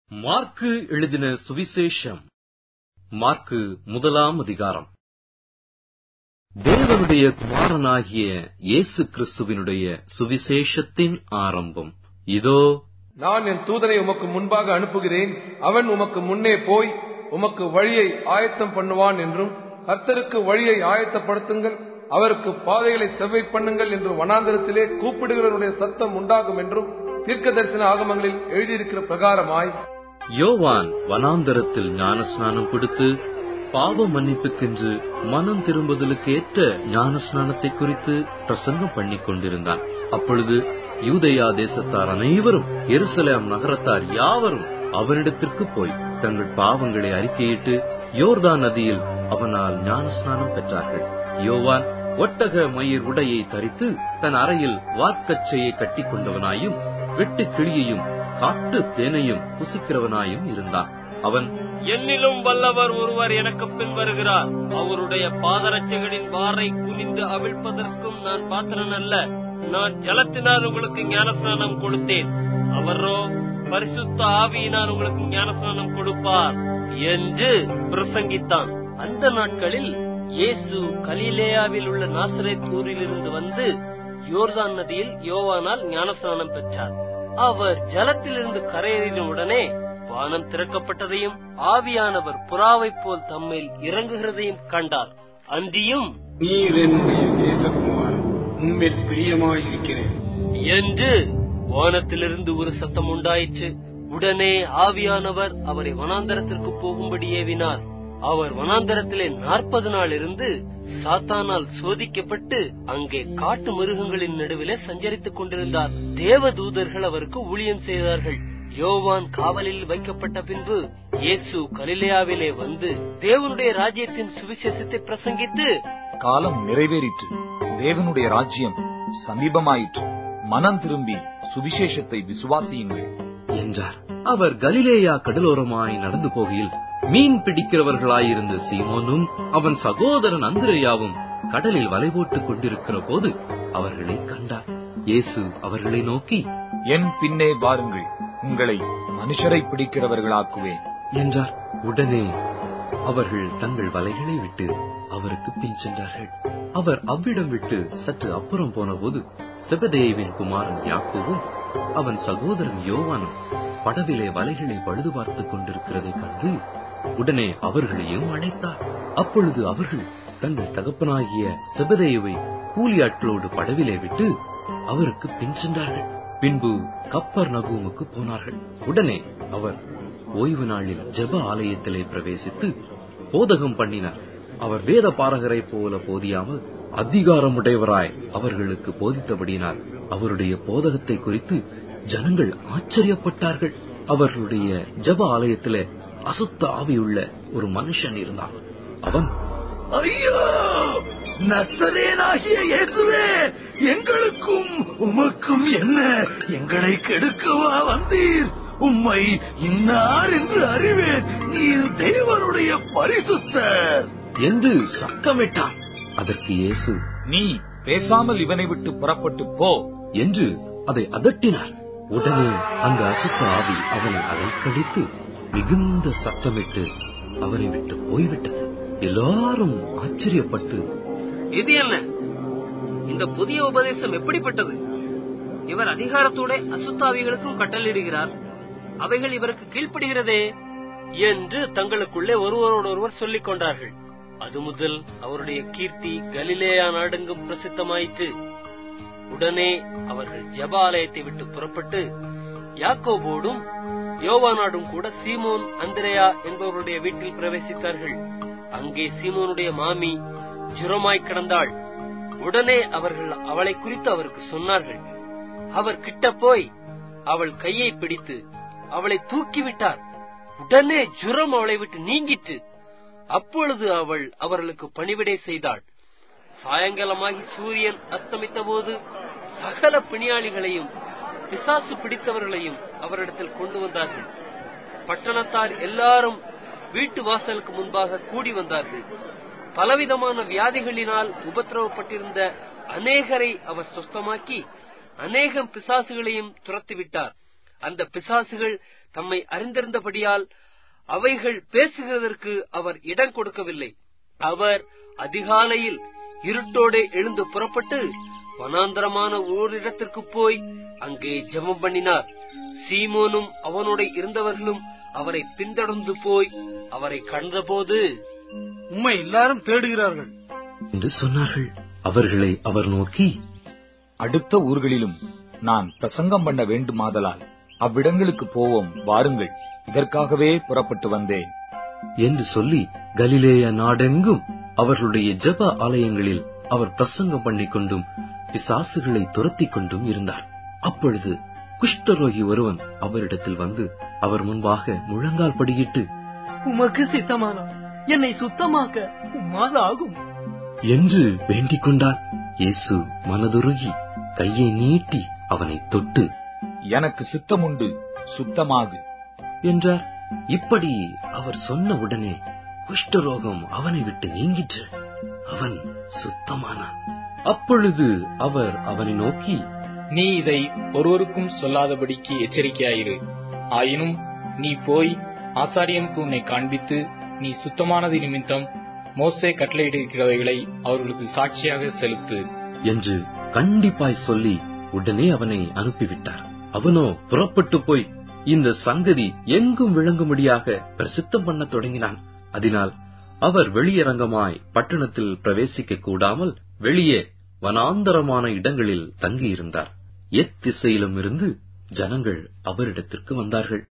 mark எழுதின சுவிசேஷம் mark முதலாம் அதிகாரம் தேவனுடைய குமாரனாகிய இயேசு கிறிஸ்துவினுடைய சுவிசேஷத்தின் ஆரம்பம் இதோ நான் என் தூதனை உமக்கு முன்பாக அனுப்புகிறேன் அவன் உமக்கு முன்னே போய் உமக்கு வழியை ஆயத்தம் பண்ணுவான் என்றும் கர்த்தருக்கு வழியை ஆயத்தப்படுத்துங்கள் அவருக்கு பாதைகளை செவ்வை பண்ணுங்கள் என்று வனாந்திரத்திலே கூப்பிடுகிறவருடைய சத்தம் உண்டாகும் என்றும் தீர்க்க தரிசன ஆகமங்களில் எழுதியிருக்கிற பிரகாரமாய் யோவான் வனாந்தரத்தில் ஞானஸ்நானம் கொடுத்து பாவ மன்னிப்புக்கென்று மனம் திரும்புதலுக்கு ஏற்ற ஞானஸ்நானத்தை குறித்து பிரசங்கம் பண்ணிக் கொண்டிருந்தான் அப்பொழுது யூதயா தேசத்தார் அனைவரும் எருசலேம் நகரத்தார் யாவரும் அவனிடத்திற்கு போய் தங்கள் பாவங்களை அறிக்கையிட்டு யோர்தான் நதியில் அவனால் ஞானஸ்நானம் பெற்றார்கள் யோவான் ஒட்டக மயிர் உடையை தரித்து தன் அறையில் வார்க்கச்சையை கட்டிக் கொண்டவனாயும் வெட்டு கிளியையும் காட்டு தேனையும் புசிக்கிறவனாயும் இருந்தான் அவன் என்னிலும் வல்லவர் ஒருவர் எனக்கு பின் வருகிறார் அவருடைய பாதரட்சைகளின் வாரை குனிந்து அவிழ்ப்பதற்கும் நான் பாத்திரன் அல்ல நான் ஜலத்தினால் உங்களுக்கு ஞானஸ்நானம் கொடுத்தேன் அவரோ பரிசுத்த ஆவியினால் உங்களுக்கு ஞானஸ்நானம் கொடுப்பார் என்று பிரசங்கித்தான் அந்த நாட்களில் இயேசு கலிலேயாவில் உள்ள நாசரேத் ஊரிலிருந்து வந்து யோர்தான் நதியில் யோவானால் ஞானஸ்நானம் பெற்றார் அவர் ஜலத்திலிருந்து கரையேறின உடனே வானம் திறக்கப்பட்டதையும் ஆவியானவர் புறாவைப் போல் தம்மில் இறங்குகிறதையும் கண்டார் அன்றியும் நீர் என்னுடைய நேசகுமாரன் உண்மையில் பிரியமாயிருக்கிறேன் என்று வானத்திலிருந்து ஒரு சத்தம் உண்டாயிற்று உடனே ஆவியானவர் அவரை வனாந்தரத்திற்கு போகும்படி ஏவினார் அவர் வனாந்தரத்திலே நாற்பது நாள் இருந்து சாத்தானால் சோதிக்கப்பட்டு அங்கே காட்டு மிருகங்களின் நடுவிலே சஞ்சரித்துக் கொண்டிருந்தார் தேவ தூதர்கள் அவருக்கு ஊழியம் செய்தார்கள் யோவான் காவலில் வைக்கப்பட்ட பின்பு இயேசு கலிலேயாவிலே வந்து தேவனுடைய ராஜ்யத்தின் சுவிசேஷத்தை பிரசங்கித்து காலம் நிறைவேறிற்று தேவனுடைய ராஜ்யம் சமீபமாயிற்று மனம் திரும்பி சுவிசேஷத்தை விசுவாசியுங்கள் என்றார் அவர் கலிலேயா கடலோரமாய் நடந்து போகையில் மீன் பிடிக்கிறவர்களாயிருந்த சீமோனும் அவன் சகோதரன் அந்திரேயாவும் கடலில் வலை போட்டுக் கொண்டிருக்கிற போது அவர்களை கண்டார் இயேசு அவர்களை நோக்கி என் பின்னே வாருங்கள் உங்களை மனுஷரை பிடிக்கிறவர்களாக்குவேன் என்றார் உடனே அவர்கள் தங்கள் வலைகளை விட்டு அவருக்கு பின் சென்றார்கள் அவர் அவ்விடம் விட்டு சற்று அப்புறம் போனபோது செபதேவின் குமாரன் யாக்கோவும் அவன் சகோதரன் யோவானும் படவிலே வலைகளை பழுது பார்த்துக் கொண்டிருக்கிறதை கண்டு உடனே அவர்களையும் அழைத்தார் அப்பொழுது அவர்கள் தங்கள் தகப்பனாகிய செபதேவை கூலியாட்களோடு படவிலே விட்டு அவருக்கு பின் சென்றார்கள் பின்பு கப்பர் நகூமுக்கு போனார்கள் உடனே அவர் ஓய்வு நாளில் ஜெப ஆலயத்திலே பிரவேசித்து போதகம் பண்ணினார் அவர் வேத பாரகரை போல போதியாமல் அதிகாரமுடையவராய் அவர்களுக்கு போதித்தபடினார் அவருடைய போதகத்தை குறித்து ஜனங்கள் ஆச்சரியப்பட்டார்கள் அவர்களுடைய ஜப ஆலயத்திலே அசுத்த ஆவியுள்ள ஒரு மனுஷன் இருந்தான் அவன் ஐயோ நசரேனாகிய இயேசுவே எங்களுக்கும் உமக்கும் என்ன எங்களை கெடுக்கவா வந்தீர் உம்மை இன்னார் என்று அறிவேன் நீர் தேவனுடைய பரிசுத்தர் என்று சத்தமிட்டான் அதற்கு இயேசு நீ பேசாமல் இவனை விட்டு புறப்பட்டு போ என்று அதை அதட்டினார் உடனே அந்த அசுத்த ஆவி அவனை அலைக்கழித்து மிகுந்த சத்தமிட்டு அவனை விட்டு போய்விட்டது எல்லாரும் ஆச்சரியப்பட்டு இது என்ன இந்த புதிய உபதேசம் எப்படிப்பட்டது இவர் அதிகாரத்தோட அசுத்தாவிகளுக்கும் கட்டளிடுகிறார் அவைகள் இவருக்கு கீழ்ப்படுகிறதே என்று தங்களுக்குள்ளே ஒருவரோடொருவர் சொல்லிக் கொண்டார்கள் அது முதல் அவருடைய கீர்த்தி கலிலேயா நாடெங்கும் பிரசித்தமாயிற்று உடனே அவர்கள் ஜப ஆலயத்தை விட்டு புறப்பட்டு யாக்கோபோடும் யோவானாடும் கூட சீமோன் அந்திரேயா என்பவருடைய வீட்டில் பிரவேசித்தார்கள் அங்கே சீமோனுடைய மாமி ஜுரமாய் கிடந்தாள் உடனே அவர்கள் அவளை குறித்து அவருக்கு சொன்னார்கள் அவர் கிட்ட போய் அவள் கையை பிடித்து அவளை தூக்கிவிட்டார் உடனே ஜுரம் அவளை விட்டு நீங்கிற்று அப்பொழுது அவள் அவர்களுக்கு பணிவிடை செய்தாள் சாயங்காலமாகி சூரியன் அஸ்தமித்த போது சகல பிணியாளிகளையும் பிசாசு பிடித்தவர்களையும் அவரிடத்தில் கொண்டு வந்தார்கள் பட்டணத்தார் எல்லாரும் வீட்டு வாசலுக்கு முன்பாக கூடி வந்தார்கள் பலவிதமான வியாதிகளினால் உபத்திரவப்பட்டிருந்த அநேகரை அவர் சொஸ்தமாக்கி அநேகம் பிசாசுகளையும் துரத்திவிட்டார் அந்த பிசாசுகள் தம்மை அறிந்திருந்தபடியால் அவைகள் பேசுகிறதற்கு அவர் இடம் கொடுக்கவில்லை அவர் அதிகாலையில் இருட்டோடே எழுந்து புறப்பட்டு வனாந்தரமான ஓரிடத்திற்கு போய் அங்கே ஜெபம் பண்ணினார் சீமோனும் அவனோட இருந்தவர்களும் அவரை பின்தொடர்ந்து போய் அவரை கண்டபோது உம்மை எல்லாரும் தேடுகிறார்கள் என்று சொன்னார்கள் அவர்களை அவர் நோக்கி அடுத்த ஊர்களிலும் நான் பிரசங்கம் பண்ண வேண்டுமாதலால் அவ்விடங்களுக்கு போவோம் வாருங்கள் இதற்காகவே புறப்பட்டு வந்தேன் என்று சொல்லி கலிலேய நாடெங்கும் அவர்களுடைய ஜெப ஆலயங்களில் அவர் பிரசங்கம் பண்ணிக் கொண்டும் பிசாசுகளை துரத்திக் கொண்டும் இருந்தார் அப்பொழுது குஷ்டரோகி ஒருவன் அவரிடத்தில் வந்து அவர் முன்பாக முழங்கால் படியிட்டு உமக்கு சித்தமானால் என்னை சுத்தமாக்க உம்மால் ஆகும் என்று வேண்டிக் கொண்டார் இயேசு மனதுருகி கையை நீட்டி அவனை தொட்டு எனக்கு சித்தமுண்டு சுத்தமாகு என்றார் இப்படி அவர் சொன்ன உடனே குஷ்டரோகம் அவனை விட்டு நீங்கிற்று அவன் சுத்தமானான் அப்பொழுது அவர் அவனை நோக்கி நீ இதை ஒருவருக்கும் சொல்லாதபடிக்கு எச்சரிக்கையாயிரு ஆயினும் நீ போய் ஆசாரியனுக்கு உன்னை காண்பித்து நீ சுத்தமானது நிமித்தம் மோசே கட்டளையிட்டிருக்கிறவைகளை அவர்களுக்கு சாட்சியாக செலுத்து என்று கண்டிப்பாய் சொல்லி உடனே அவனை அனுப்பிவிட்டார் அவனோ புறப்பட்டு போய் இந்த சங்கதி எங்கும் விளங்கும்படியாக பிரசித்தம் பண்ணத் தொடங்கினான் அதனால் அவர் வெளியரங்கமாய் பட்டணத்தில் பிரவேசிக்க கூடாமல் வெளியே வனாந்தரமான இடங்களில் தங்கியிருந்தார் எத்திசையிலும் இருந்து ஜனங்கள் அவரிடத்திற்கு வந்தார்கள்